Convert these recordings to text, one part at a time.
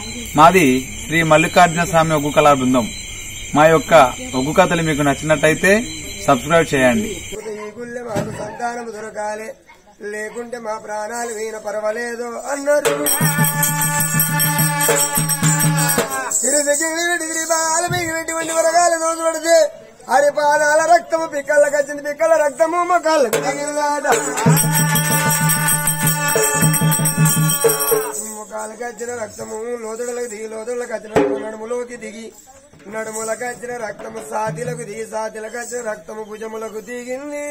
మాది శ్రీ మల్లికార్జున స్వామి ఒగ్గు కళా బృందం మా యొక్క ఒగ్గు కథలు మీకు నచ్చినట్టయితే సబ్స్క్రైబ్ చేయండి ఈ గుళ్ళె మాకు సంతానము దొరకాలి లేకుంటే మా ప్రాణాలు వీణ పర్వాలేదు అన్నారు తిరిగి బాల మిగిలినటువంటి వరగాలు రోజు పడితే హరి పాదాల రక్తము పిక్కళ్ళకి వచ్చింది పిక్కల రక్తము మొక్కళ్ళకి దిగినదాట ముఖాలకు వచ్చిన రక్తము లోతుడలకు దిగి లోతుడలకు వచ్చిన రక్తము నడుములోకి దిగి నడుములకు వచ్చిన రక్తము సాతిలకు దిగి సాతిలకు వచ్చిన రక్తము భుజములకు దిగింది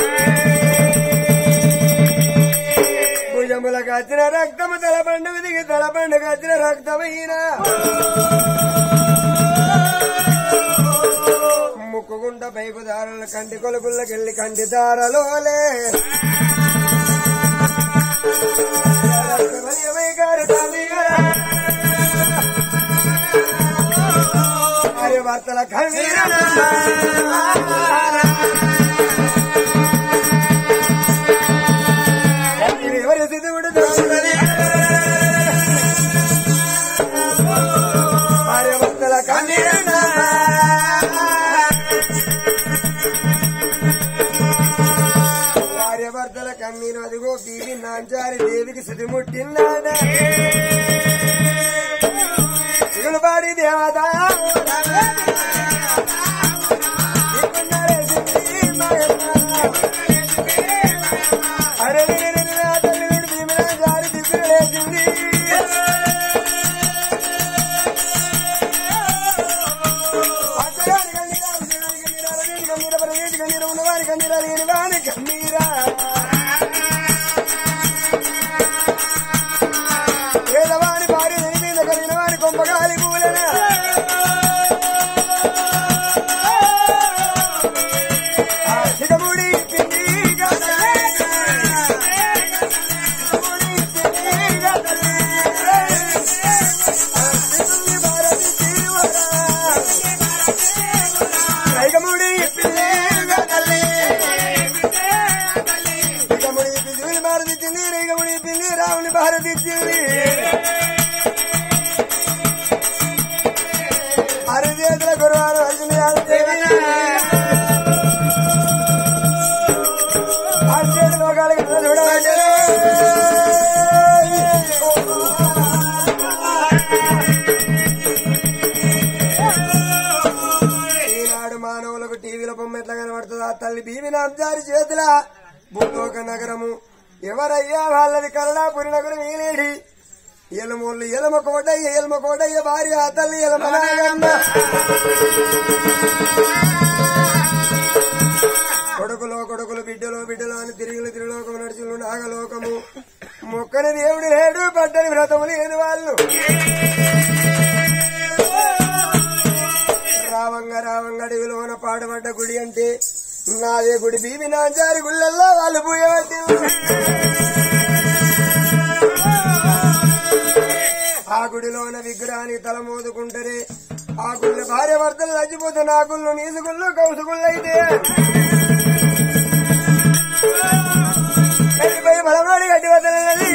భుజములకు వచ్చిన రక్తము తలపండుకు దిగి తలపండుకు వచ్చిన రక్తమైన ముక్కుగుంట పైపు దారుల కంటి కొలుకుల్లకెళ్ళి కంటి దారలోలే రక్తమయమై కారుతాంది కదా. భార్య భర్తల కన్నీరు ఎవరి సిద్ధుడు దొరుకుతుంది భార్య భర్తల కన్నీరు భార్య భర్తల కన్నీరు అదిగో బీవి నాంచారి దేవికి శృతి ముట్టిందాడ శివులు పాడి దేవత అరే తల్లి భీమినా జారి దిగులు లేచింది పేదవాని భార్య నెయ్యి కలిగిన వారి కొంపగాలి కూలన చిగముడి పిండి రైగముడి పిండి తల్లి రైగముడి పిండి భారతిచ్చింది రైగముడి పిండి రాముని భారతిచ్చింది అరిచేతుల గురువారు అర్జుని అర్జునుడు లోకాలకి చూడాలి ఈనాడు మానవులకు టీవీలో బొమ్మ ఎట్లా కనబడుతుంది ఆ తల్లి భీమి నాంజారి చేతుల భూలోక నగరము ఎవరయ్యా వాళ్ళది కరడాపురి నగరం ఈలేడి ఎలమోళ్ళు ఎలమ కోటయ్య ఎలమ కోటయ్య భార్య ఆ తల్లి ఎలమ నాగమ్మ కొడుకులో కొడుకులు బిడ్డలో బిడ్డలో అని తిరుగులు తిరులోకము నడుచులు నాగలోకము మొక్కని దేవుడు లేడు పడ్డని వ్రతము లేదు వాళ్ళు రావంగ రావంగ అడవిలోన పాడబడ్డ గుడి అంటే నాదే గుడి బీబి నాంచారి గుళ్ళల్లో వాళ్ళు పూయబట్టి ఆ గుడిలోన విగ్రహాన్ని తల మోదుకుంటారే ఆ గుళ్ళ భార్య భర్తలు చచ్చిపోతే నా గుళ్ళు నీసు గుళ్ళు కౌసు గుళ్ళు అయితే గడ్డిపై బలమాడి గడ్డి వదలనది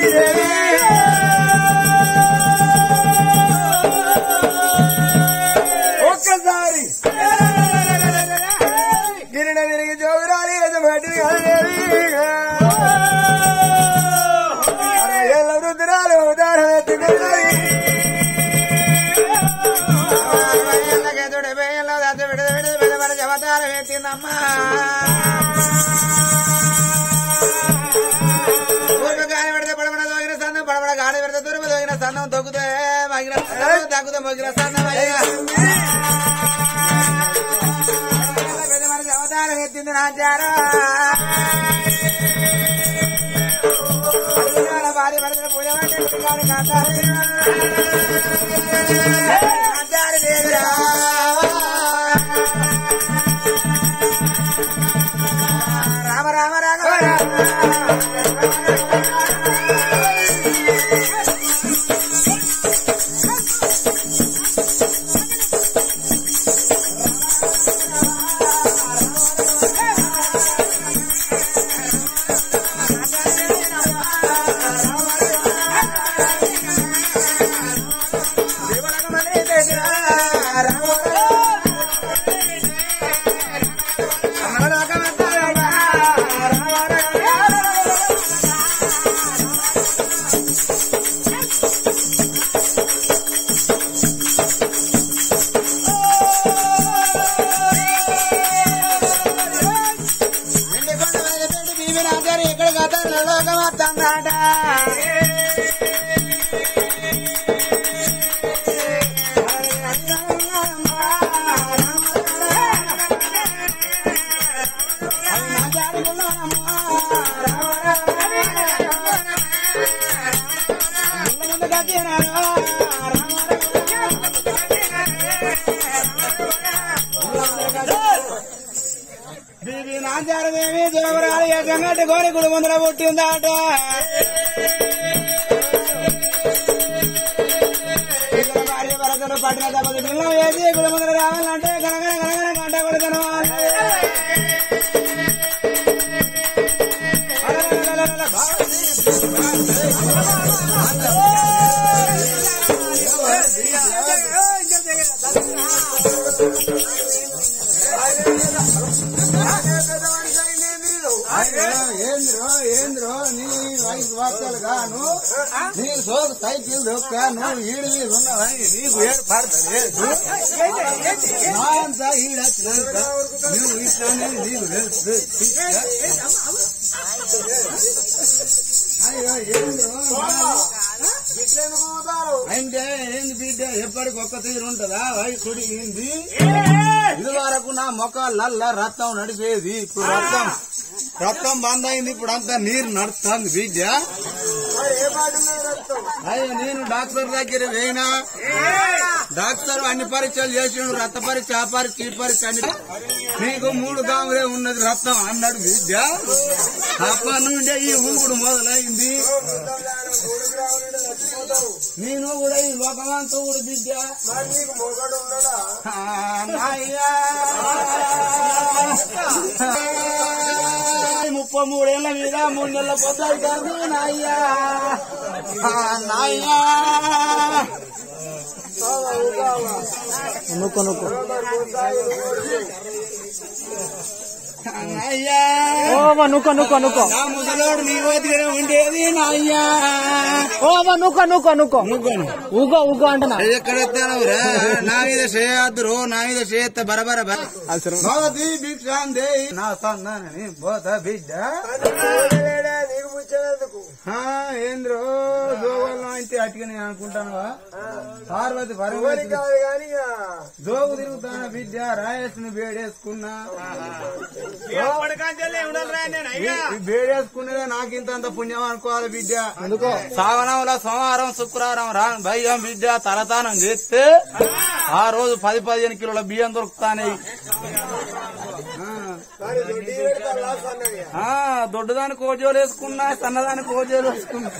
ఒక్కసారి గిరిన తిరిగి జోగురాలి యజమాటి అరవై ఏళ్ళ వృద్ధురాలు ఉదాహరణ ఎత్తుకున్నది భార్య భర్తల పూజ రామ రామ రామ నాచారదేవి జోగరాలు ఎగ్గంగట్టి గోరి గుడి ముందర పుట్టిందాట పిల్లల భార్య భరతుడు పట్టిన తప్పదు పిల్లం వేసి గుడి ముందర రావాలంటే గనగన గనగన గంట కొడుతున్నా ఏంద్రో ఏంద్రో నీ వయసు వాక్యాలు గాను నీ సోకు సైకిల్ దొక్క నువ్వు ఈడు మీద ఉన్నావని నీకు ఏడు పడతలేదు నా అంతా ఈడొచ్చినాక నువ్వు ఇట్లానే నీకు తెలుసు అయ్యో ఏంద్రో అంటే ఏంది బిడ్డ ఎప్పటికి ఒక్క తీరు ఉంటుందా వయసుడి ఏంది ఇది వరకు నా మొక్కలల్ల రక్తం నడిపేది ఇప్పుడు రక్తం రక్తం బంద్ అయింది ఇప్పుడు అంతా నీరు నడుస్తుంది బిడ్డ అయ్యో నేను డాక్టర్ దగ్గర పోయినా డాక్టర్ అన్ని పరీక్షలు చేసిండు రక్త పరీక్ష ఆ పరీక్ష ఈ పరీక్ష అన్ని నీకు మూడు గాములే ఉన్నది రక్తం అన్నాడు బిడ్డ అప్పటి నుండే ఈ ఊగుడు మొదలైంది నేను కూడా ఈ లోకమంతా కూడా బిడ్డ ఆ, నాయ్యా. ముప్పై మూడేళ్ల మీద మూడు నెలల పొద్దు కాదు నాయ్యా ఆ, నాయ్యా నువ్వు నువ్వు నాయ్యా ఓవా నుక్క నుక్క నుక్క నా ముసలోడు నీ వదిలే ఉండేది నాయ్యా ఓవా నుక్క నుక్క నుక్క ఊగో ఊగో అంటున్నా ఎక్కడెత్తానవురా నా మీద చేయద్దురు నా మీద చేయత్త బరబర భవతి భిక్షాందే నా సన్నానని బోత బిడ్డ నీకు ముచ్చేందుకు ఆ, ఏంద్రో జోగుల్లో అయితే అటుగా నేను అనుకుంటాను పార్వతి ఎవరికి పర్వతి కాదు కానీ ఇక జోగు తిరుగుతాన బిడ్డ రాయేసుని బేడేసుకున్నా ఈ- ఈ బేడేసుకునేదే నాకింత అంత పుణ్యం అనుకోవాలి బిడ్డ ఎందుకో సావనంలో సోమవారం శుక్రవారం రా భయ్యం బిడ్డ తలతానం చేస్తే ఆ రోజు పది పదిహేను కిలోల బియ్యం దొరుకుతాయి మరి దొడ్డి పెడతారు లాస్ అన్నది ఆ దొడ్డుదాని కోజోలు వేసుకున్నా సన్నదాని కోజోలు వేసుకున్నా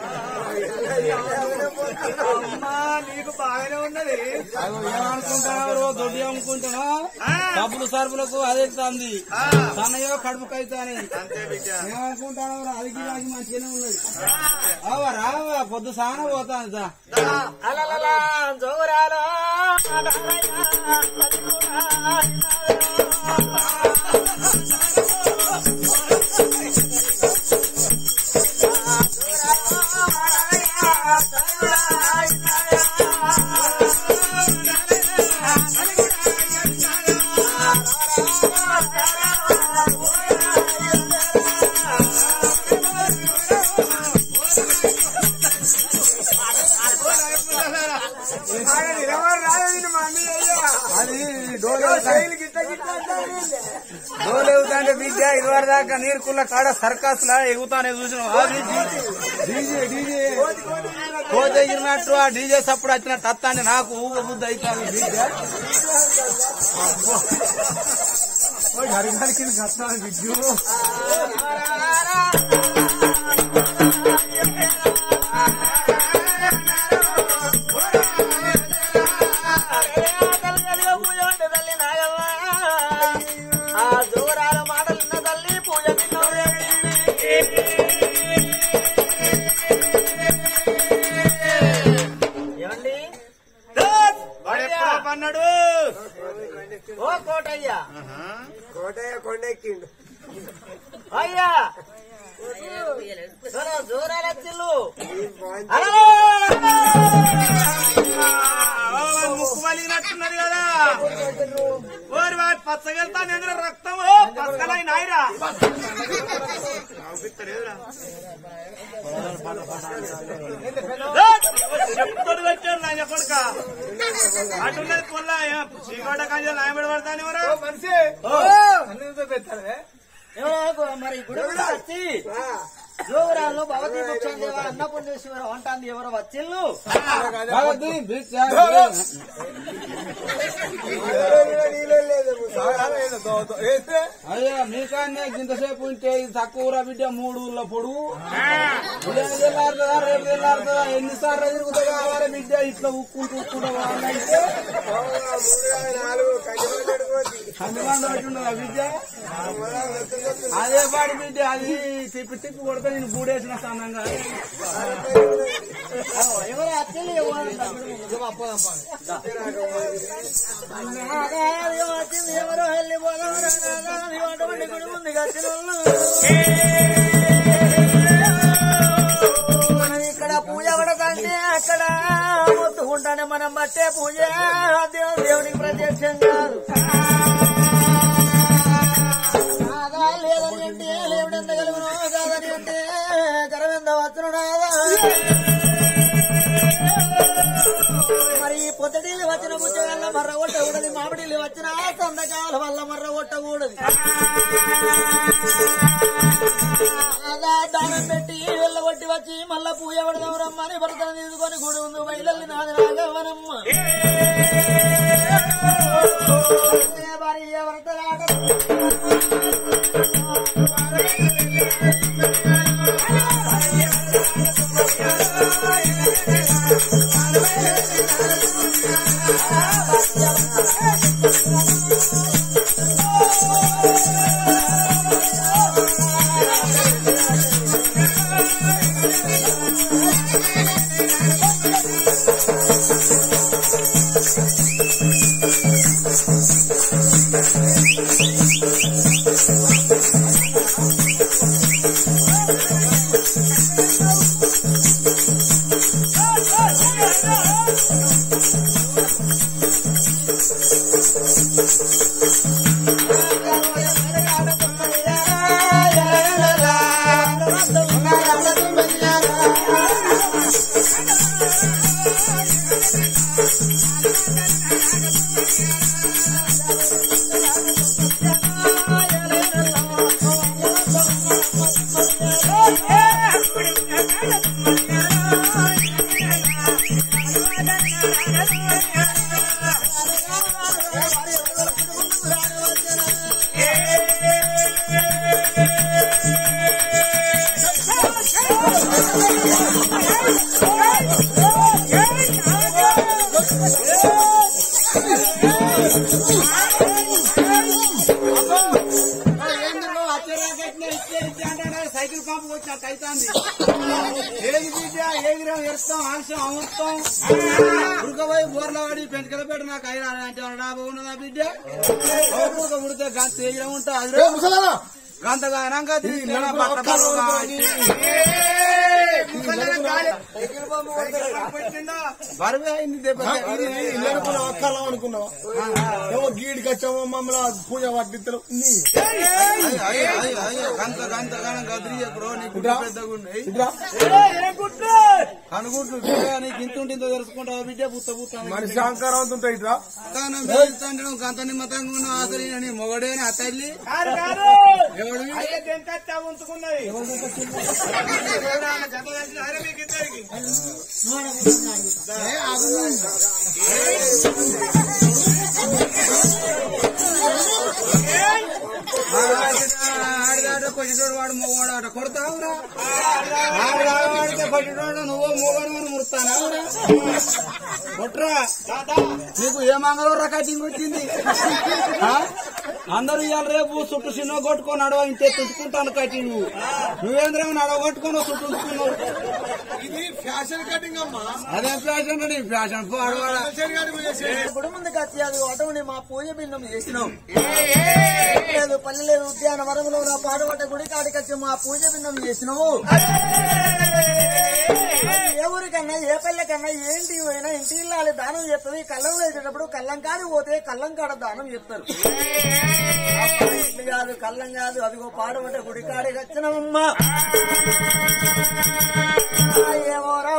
నీకు బాగానే ఉన్నది అగో ఏమనుకుంటున్నావు దొడ్డి అమ్ముకుంటున్నా డబ్బులు సరుకులకు అదే తంది సన్నయో కడుపుకు అవుతాని ఏమనుకుంటాను అది గిరాకి మంచిగానే ఉన్నది అవా రావా పొద్దు సాన పోతాను దా. నిలబడి రాలేదు మా అన్నయ్య అయ్యా అది డోలు శైలి గిట్ట గిట్ట అంటారు డోలు ఎగుతాంటే బిడ్డ ఇదివరకు దాకా నీరు కుల్ల కాడ సర్కస్ లా ఎగుతానే చూసిన డీజే డీజే కోత ఎగిరినట్టు ఆ డీజే సప్పుడు వచ్చినట్టు అత్తాన్ని నాకు ఊగ బుద్ధి అవుతాను బిడ్డ గడిగడికి కష్టాలు బిడ్డు అన్నాడు ఓ కోటయ్యా కోటయ్య కొండెక్కిండు అయ్యా జోరాల చిల్లు ఈ బాంచ- ముక్కు వలిగినట్టున్నది కదా ఓరి వారి పచ్చగెళ్తా నేను రక్తము పచ్చగలై నాయరా చెప్పుకొని వచ్చారు నాయన కొడుక అటున్నది పొల్ల చీకోట కాజలు నాయబడి పడతాను ఎవరు మనిషి ఏమో మరి గుడి మీద వచ్చి ఆ, జోగురాల్లో భగవతి పక్షం దేవ అన్నపుణ్యేశ్వర అంటాంది ఎవరు వచ్చిల్లు నీలో నీలో లేదు ముసలి. అయ్యా మీకాన్నే ఇంతసేపు ఉంటే ఇది తక్కువ బిడ్డ మూడు ఊళ్ళ పొడుగు ఉదయం తెల్లారుతుందా రేపు తెల్లారుతుందా ఎన్నిసార్లు తిరుగుతా కావాలి బిడ్డ ఇట్లా ఉక్కుంటూ ఉక్కుంటూ వాళ్ళంటే నాలుగు కంటి పెట్టుకోవచ్చు అందుబాటు పట్టిండదా బిడ్డ అదే పాడి బిడ్డ అది తిప్పి తిప్పి కొడితే నేను బూడేసిన స్థానంగా ఎవరు అచ్చలు ఎవరు వచ్చింది ఎవరో వెళ్ళిపోదాం అటువంటి గుడి ముందు వచ్చిన మనం ఇక్కడ పూజ పడతంటే అక్కడ మొత్తుకుంటానే మనం బట్టే పూజ దేవు దేవునికి ప్రత్యక్షం కాదు కాదా లేదని అంటే లేవుడెంత కలుగును కాదని అంటే కరవెంత వచ్చును నాదా మరి ఈ పొద్దుటిల్లి వచ్చిన బుజ్జ వల్ల మర్ర కొట్టకూడదు మామిడిల్లి వచ్చిన సందకాల వల్ల మర్ర కొట్టకూడదు అలా దానం పెట్టి వెళ్ళగొట్టి వచ్చి మళ్ళా పూజ పడదాం రమ్మని భర్తను తీసుకొని గుడి ఉంది బయలల్లి నాది నాగవనమ్మ భార్య భర్తలాట సైకిల్ పంపు వచ్చినట్టు అవుతుంది ఏది బిడ్డ ఏగిరం ఎరుస్తాం ఆలస్యం అమృతం ఉరకపోయి బోర్ల వాడి పెంచకలపేట నాకు అయినా అంటే డాబా ఉన్నదా బిడ్డ ఒక ఉడితే గంత ఏగిరం ఉంటా అది గంతగా అనంక బరువే అయింది దెబ్బ అక్కలం అనుకున్నావా ఏమో గీడికి వచ్చామో మమ్మల్ని పూజ పట్టిద్దరు అయ్యో, అయ్యో, అయ్యో, గంత గంత గనం గదిరి బ్రో నీ గుడ్డ పెద్దగా ఉన్నాయి కనుగుడ్లు బిడ్డ నీకు ఇంత ఉంటుందో తెలుసుకుంటావా బిడ్డ పుత్త పుత్త మనిషి అహంకారం ఉంటాయి ఇట్లా తానం పెంచుతాండడం గంత నిమ్మతంగా ఉన్న అసలు అని మొగడేని అతల్లి ఎవడు ఆడదాట కొట్టినోడు వాడు మొగవాడు ఆట కొడతావురా ఆడదాడితే కొట్టినోడు నువ్వు మొగను అని ముడతానావురా కొట్రా నీకు ఏ మంగళవారం కటింగ్ వచ్చింది ఆ? అందరూ ఇవాళ రేపు చుట్టూ చిన్న కొట్టుకొని నడవ ఇంతే తుట్టుకుంటాను కటింగ్ నువ్వేంద్రేమో నడవ కొట్టుకొని చుట్టుకున్నావు ఇది ఫ్యాషన్ కటింగ్ అమ్మా అదే ఫ్యాషన్ రెడీ ఫ్యాషన్ ఆడవాడ గుడి ముందుకు వచ్చి అది అటువంటి మా పూజ బిందం చేసినాం లేదు పల్లె లేదు ఉద్యాన వరంలో నా పాడుపడ్డ గుడి కాడికి వచ్చి మా పూజ బిందం చేసినాము ఏ ఊరికన్నా ఏ పల్లెకన్నా ఏంటి పోయినా ఇంటి ఇల్లాలి దానం చేస్తుంది కళ్ళం వేసేటప్పుడు కళ్ళం కాడి పోతే కళ్ళం కాడ దానం చేస్తారు అప్పుడు ఇల్లు కాదు కళ్ళం కాదు అదిగో పాడుపడ్డ గుడి కాడికి వచ్చినామమ్మా ఏమోరా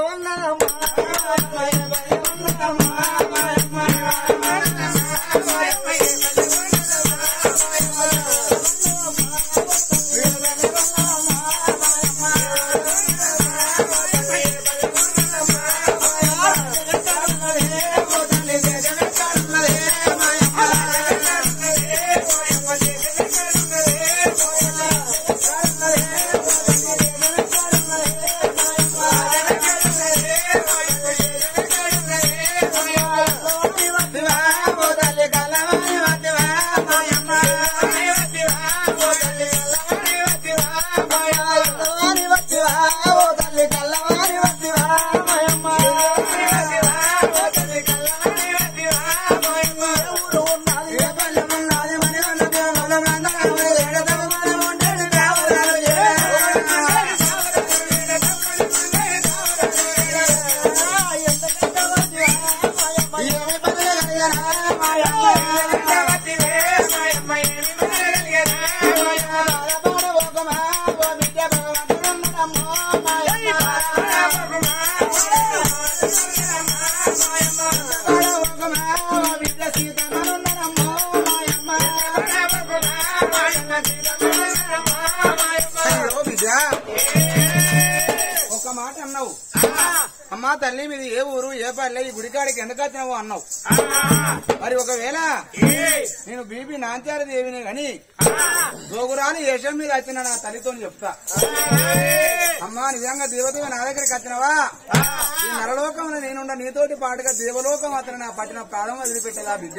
తల్లి మీది ఏ ఊరు ఏ పల్లె ఈ గుడికాడికి ఎందుకు వచ్చినావు అన్నావు మరి ఒకవేళ నేను బీబీ నాంచారి దేవిని గాని జోగురాని యశం మీద వచ్చిన నా తల్లితో చెప్తా అమ్మా నిజంగా దేవతగా నా దగ్గరికి వచ్చినవా ఈ నరలోకంలో నేనుండ నీతోటి పాటుగా దేవలోకం అతను నా పట్టిన ప్రాణం వదిలిపెట్టేదా బిడ్డ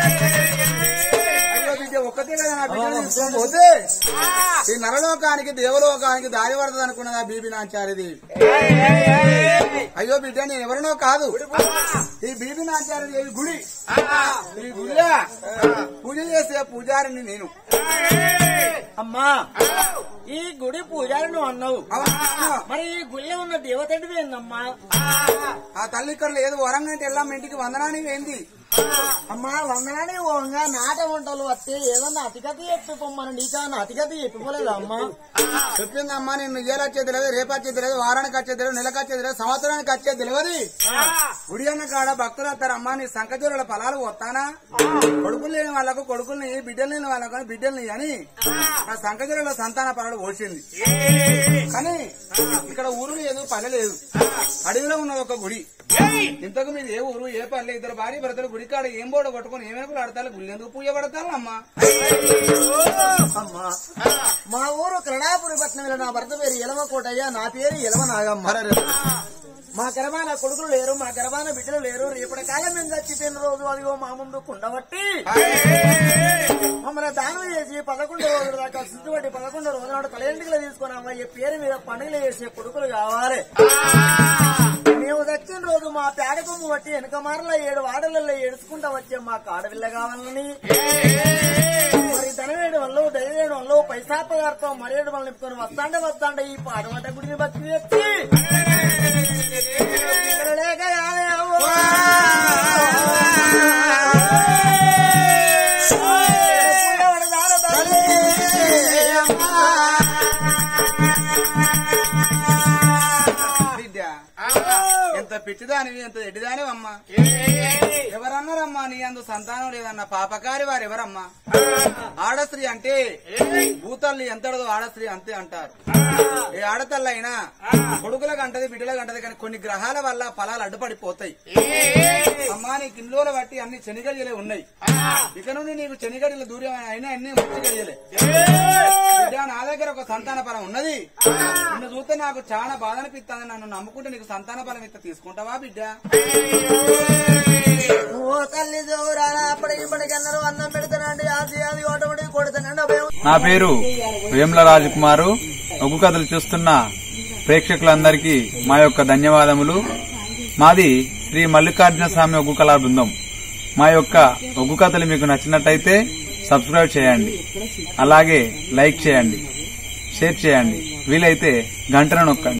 అయ్యో బిడ్డ ఒక్కతే కదా నా బిడ్డను తీసుకొని పోతే ఈ నరలోకానికి దేవలోకానికి దారి పడుతుంది అనుకున్నదా బీబీ నాంచారిది అయ్యో బిడ్డ నేను ఎవరినో కాదు ఈ బీబీ నాంచారి దేవి గుడి ఈ గుడిలో పూజ చేసే పూజారిని నేను అమ్మా ఈ గుడి పూజారి నువ్వు అన్నావు అవునా? మరి ఈ గుడిలో ఉన్న దేవతండ్రి ఏందమ్మా ఆ తల్లి ఇక్కడ లేదు వరంగంటే వెళ్ళాం ఇంటికి వందనానికి ఏంది అమ్మా వందనాన్ని ఓంగా నాట వంటలు వస్తే ఏదన్నా అతిగతి చెప్పిపోమ్మని నీకన్నా అతిగతి చెప్పిపోలేదు అమ్మా చెప్పిందమ్మా నేను ఇయ్యాలు వచ్చేది తెలియదు రేపు వచ్చేది తెలియదు వారానికి వచ్చేది తెలియదు నెలకు వచ్చేది తెలియదు సంవత్సరానికి వచ్చేది తెలియదు గుడి అన్న కాడ భక్తులు వస్తారు అమ్మా నీ సంకచూరుల ఫలాలు వస్తానా కొడుకులు లేని వాళ్ళకు కొడుకుల్ని బిడ్డలు లేని వాళ్ళకు బిడ్డల్ని అని నా సంకచూరుల సంతాన ఫలాలు పోసింది కానీ ఇక్కడ ఊరు లేదు పల్లె లేదు అడవిలో ఉన్నది ఒక గుడి ఇంతకు మీరు ఏ ఊరు ఏ పల్లె ఇద్దరు భార్య భర్తలు గుడి కాడ ఏం బోడ కొట్టుకుని ఏమైనా ఆడతారు గుళ్ళు ఎందుకు పూజ పడతారు అమ్మా అమ్మా మా ఊరు కరణాపురి పట్నంలో నా భర్త పేరు ఎలవ కోటయ్య నా పేరు ఎలవ నాగమ్మ మా గర్భాన కొడుకులు లేరు మా గర్భాన బిడ్డలు లేరు రేపటి కాలం మేము చచ్చిపోయిన రోజు అదిగో మా ముందు కుండబట్టి మమ్మల్ని దానం చేసి పదకొండు రోజుల దాకా సిద్ధపడి పదకొండు రోజుల నాడు తలెంటికలు తీసుకుని అమ్మ ఈ పేరు మీద పండుగలు చేసే కొడుకులు కావాలి మేము దక్షిణ రోజు మా పేడ కొమ్ము బట్టి వెనక మారల ఏడు వాడలలో ఏడుచుకుంటా వచ్చే మా కాడవిల్ల కావాలని మరి ధనవేడు వల్ల దయవేడు వల్ల పైసా పదార్థం మరేడు వల్ల నింపుకొని వస్తాండే వస్తాండే ఈ పాడమంట గుడిని బతికి వచ్చి పిల్లలేక రాలే అవ్వా. పూయవడ దార తల్లి. బిడ్డ ఎంత పిచ్చిదానివి ఎంత ఎడ్డిదానివి అమ్మా ఎవరన్నారమ్మా నీ అందు సంతానం లేదన్న పాపకారి వారు ఎవరమ్మా ఆడస్త్రీ అంటే భూతల్లి ఎంతడదో ఆడస్త్రీ అంతే అంటారు ఏ ఆడతల్లి అయినా కొడుకులకు అంటది బిడ్డలకు అంటది కానీ కొన్ని గ్రహాల వల్ల ఫలాలు అడ్డుపడిపోతాయి అమ్మా నీ కిందోల బట్టి అన్ని శనిగడియలే ఉన్నాయి ఇక నుండి నీకు శనిగడియలు దూరం అయినా అన్ని ముచ్చి గడియలే బిడ్డ నా దగ్గర ఒక సంతాన ఫలం ఉన్నది నిన్ను చూస్తే నాకు చాలా బాధ అనిపిస్తుంది నన్ను నమ్ముకుంటే నీకు సంతాన ఫలం ఇస్తే తీసుకుంటావా బిడ్డ ఓ తల్లి జోరానా అప్పటి ఇప్పటికి అన్నారు అన్నం పెడతానండి అది అది ఒకటి కొడతానండి అభయం నా పేరు వేముల రాజకుమారు ఒగ్గు కథలు చూస్తున్న ప్రేక్షకులందరికీ మా యొక్క ధన్యవాదములు మాది శ్రీ మల్లికార్జున స్వామి ఒగ్గు కళా బృందం మా యొక్క ఒగ్గు కథలు మీకు నచ్చినట్టయితే సబ్స్క్రైబ్ చేయండి అలాగే లైక్ చేయండి షేర్ చేయండి వీలైతే గంటను నొక్కండి